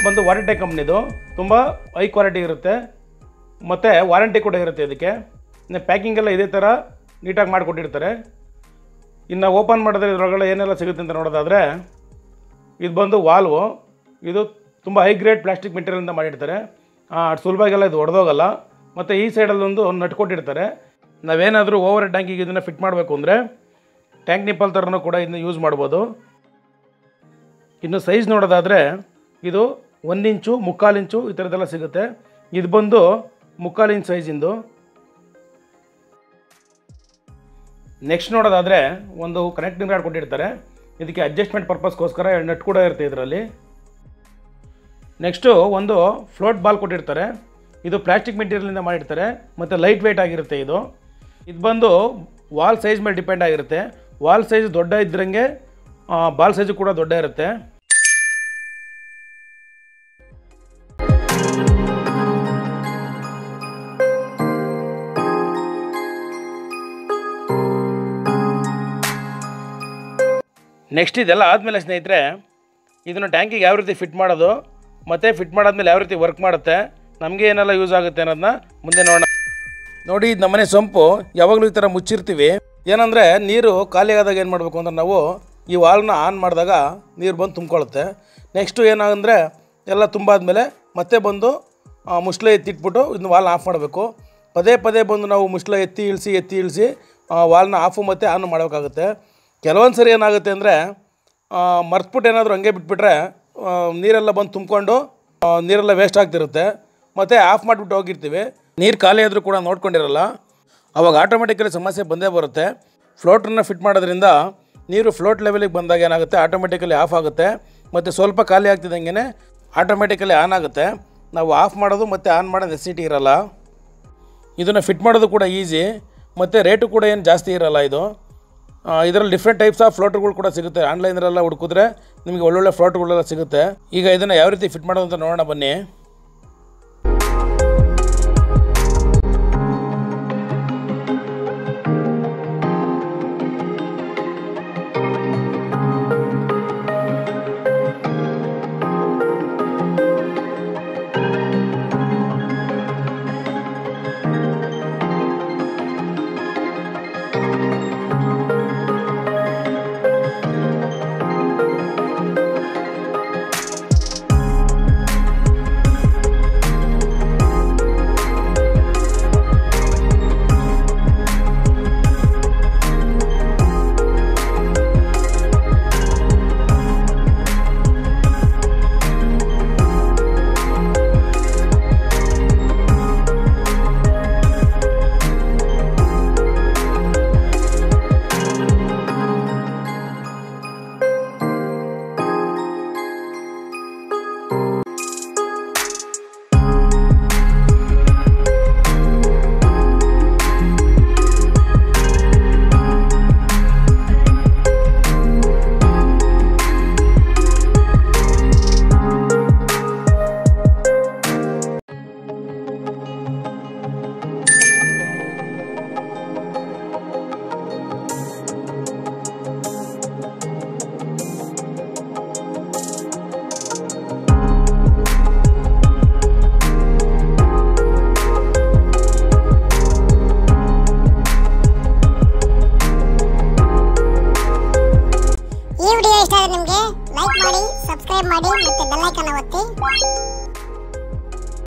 ಬಂದು ವಾರಂಟಿ ಕಂಪ್ನಿದು ತುಂಬ ಹೈ ಕ್ವಾಲಿಟಿ ಇರುತ್ತೆ ಮತ್ತು ವಾರಂಟಿ ಕೂಡ ಇರುತ್ತೆ ಇದಕ್ಕೆ ಇನ್ನು ಪ್ಯಾಕಿಂಗ್ ಎಲ್ಲ ಇದೇ ಥರ ನೀಟಾಗಿ ಮಾಡಿಕೊಟ್ಟಿರ್ತಾರೆ ಇನ್ನು ಓಪನ್ ಮಾಡಿದ್ರೆ ಇದರೊಳಗಡೆ ಏನೆಲ್ಲ ಸಿಗುತ್ತೆ ಅಂತ ನೋಡೋದಾದರೆ ಇದು ಬಂದು ವಾಲ್ವು ಇದು ತುಂಬ ಹೈ ಗ್ರೇಡ್ ಪ್ಲಾಸ್ಟಿಕ್ ಮೆಟೀರಿಯಲಿಂದ ಮಾಡಿರ್ತಾರೆ ಆ, ಅಷ್ಟ್ ಸುಲಭವಾಗೆಲ್ಲ ಇದು ಒಡೆದೋಗಲ್ಲ ಮತ್ತು ಈ ಸೈಡಲ್ಲಿ ಒಂದು ನಟ್ ಕೊಟ್ಟಿರ್ತಾರೆ ನಾವೇನಾದರೂ ಓವರ್ ಟ್ಯಾಂಕಿಗೆ ಇದನ್ನು ಫಿಟ್ ಮಾಡಬೇಕು ಅಂದರೆ ಟ್ಯಾಂಕ್ ನಿಪ್ಪಲ್ ಥರನೂ ಕೂಡ ಇದನ್ನ ಯೂಸ್ ಮಾಡ್ಬೋದು ಇನ್ನು ಸೈಜ್ ನೋಡೋದಾದರೆ ಇದು ಒಂದು ಇಂಚು ಮುಕ್ಕಾಲು ಇಂಚು ಈ ಥರದ್ದೆಲ್ಲ ಸಿಗುತ್ತೆ ಇದು ಬಂದು ಮುಕ್ಕಾಲು ಇಂಚ್ ಸೈಜಿಂದು ನೆಕ್ಸ್ಟ್ ನೋಡೋದಾದರೆ ಒಂದು ಕನೆಕ್ಟಿಂಗ್ ರಾಡ್ ಕೊಟ್ಟಿರ್ತಾರೆ ಇದಕ್ಕೆ ಅಡ್ಜಸ್ಟ್ಮೆಂಟ್ ಪರ್ಪಸ್ಗೋಸ್ಕರ ಎರಡು ನಟ್ ಕೂಡ ಇರುತ್ತೆ ಇದರಲ್ಲಿ ನೆಕ್ಸ್ಟು ಒಂದು ಫ್ಲೋಟ್ ಬಾಲ್ ಕೊಟ್ಟಿರ್ತಾರೆ ಇದು ಪ್ಲಾಸ್ಟಿಕ್ ಮೆಟೀರಿಯಲಿಂದ ಮಾಡಿರ್ತಾರೆ ಮತ್ತು ಲೈಟ್ ವೆಯ್ಟ್ ಆಗಿರುತ್ತೆ ಇದು ಇದು ಬಂದು ವಾಲ್ ಸೈಜ್ ಮೇಲೆ ಡಿಪೆಂಡ್ ಆಗಿರುತ್ತೆ ವಾಲ್ ಸೈಜ್ ದೊಡ್ಡ ಇದ್ದಂಗೆ ಬಾಲ್ ಸೈಜು ಕೂಡ ದೊಡ್ಡ ಇರುತ್ತೆ ನೆಕ್ಸ್ಟ್ ಇದೆಲ್ಲ ಆದಮೇಲೆ ಸ್ನೇಹಿತರೆ ಇದನ್ನು ಟ್ಯಾಂಕಿಗೆ ಯಾವ ರೀತಿ ಫಿಟ್ ಮಾಡೋದು ಮತ್ತು ಫಿಟ್ ಮಾಡಾದ್ಮೇಲೆ ಯಾವ ರೀತಿ ವರ್ಕ್ ಮಾಡುತ್ತೆ ನಮಗೆ ಏನೆಲ್ಲ ಯೂಸ್ ಆಗುತ್ತೆ ಅನ್ನೋದನ್ನ ಮುಂದೆ ನೋಡೋಣ ನೋಡಿ ಇದು ನಮ್ಮನೆ ಸೊಂಪು ಯಾವಾಗಲೂ ಈ ಥರ ಮುಚ್ಚಿರ್ತೀವಿ ಏನಂದರೆ ನೀರು ಖಾಲಿ ಆದಾಗ ಏನು ಮಾಡಬೇಕು ಅಂದ್ರೆ ನಾವು ಈ ವಾಲ್ನ ಆನ್ ಮಾಡಿದಾಗ ನೀರು ಬಂದು ತುಂಬ್ಕೊಳ್ಳುತ್ತೆ ನೆಕ್ಸ್ಟು ಏನಾಗಂದರೆ ಎಲ್ಲ ತುಂಬಾದ್ಮೇಲೆ ಮತ್ತೆ ಬಂದು ಆ, ಮುಸ್ಲೆ ಎತ್ತಿಟ್ಬಿಟ್ಟು ಇದನ್ನ ವಾಲ್ನ ಆಫ್ ಮಾಡಬೇಕು ಪದೇ ಪದೇ ಬಂದು ನಾವು ಮುಸ್ಲೆ ಎತ್ತಿ ಇಳಿಸಿ ಎತ್ತಿ ಇಳಿಸಿ ವಾಲ್ನ ಆಫು ಮತ್ತು ಆನ್ ಮಾಡಬೇಕಾಗುತ್ತೆ ಕೆಲವೊಂದು ಸರಿ ಏನಾಗುತ್ತೆ ಅಂದರೆ ಮರ್ತ್ಬಿಟ್ಟು ಏನಾದರೂ ಹಂಗೆ ಬಿಟ್ಬಿಟ್ರೆ ಆ, ನೀರೆಲ್ಲ ಬಂದು ತುಂಬಿಕೊಂಡು ನೀರೆಲ್ಲ ವೇಸ್ಟ್ ಆಗ್ತಿರುತ್ತೆ ಮತ್ತು ಆಫ್ ಮಾಡಿಬಿಟ್ಟು ಹೋಗಿರ್ತೀವಿ ನೀರು ಖಾಲಿ ಆದರೂ ಕೂಡ ನೋಡ್ಕೊಂಡಿರಲ್ಲ ಅವಾಗ ಆಟೋಮೆಟಿಕಲಿ ಸಮಸ್ಯೆ ಬಂದೇ ಬರುತ್ತೆ ಫ್ಲೋಟ್ರನ್ನ ಫಿಟ್ ಮಾಡೋದ್ರಿಂದ ನೀರು ಫ್ಲೋಟ್ ಲೆವೆಲಿಗೆ ಬಂದಾಗ ಏನಾಗುತ್ತೆ ಆಟೋಮೆಟಿಕಲಿ ಆಫ್ ಆಗುತ್ತೆ ಮತ್ತು ಸ್ವಲ್ಪ ಖಾಲಿ ಆಗ್ತಿದ್ದಂಗೆ ಆಟೋಮೆಟಿಕಲಿ ಆನ್ ಆಗುತ್ತೆ ನಾವು ಆಫ್ ಮಾಡೋದು ಮತ್ತು ಆನ್ ಮಾಡೋ ನೆಸಿಟಿ ಇರಲ್ಲ ಇದನ್ನು ಫಿಟ್ ಮಾಡೋದು ಕೂಡ ಈಸಿ ಮತ್ತು ರೇಟು ಕೂಡ ಏನು ಜಾಸ್ತಿ ಇರಲ್ಲ ಇದು ಇದರಲ್ಲಿ ಡಿಫ್ರೆಂಟ್ ಟೈಪ್ಸ್ ಆಫ್ ಫ್ಲೋಟ್ಗಳು ಕೂಡ ಸಿಗುತ್ತೆ ಆನ್ಲೈನಲ್ಲೆಲ್ಲ ಹುಡುಕಿದ್ರೆ ನಿಮಗೆ ಒಳ್ಳೊಳ್ಳೆ ಫ್ಲೋಟ್ಗಳೆಲ್ಲ ಸಿಗುತ್ತೆ ಈಗ ಇದನ್ನು ಯಾವ ರೀತಿ ಫಿಟ್ ಮಾಡೋದು ಅಂತ ನೋಡೋಣ ಬನ್ನಿ ಈ ವಿಡಿಯೋ ಇಷ್ಟ ಆದರೆ ನಿಮಗೆ ಲೈಕ್ ಮಾಡಿ ಸಬ್ಸ್ಕ್ರೈಬ್ ಮಾಡಿ ಮತ್ತು ಬೆಲ್ಲೈಕನ್ನ ಒತ್ತಿ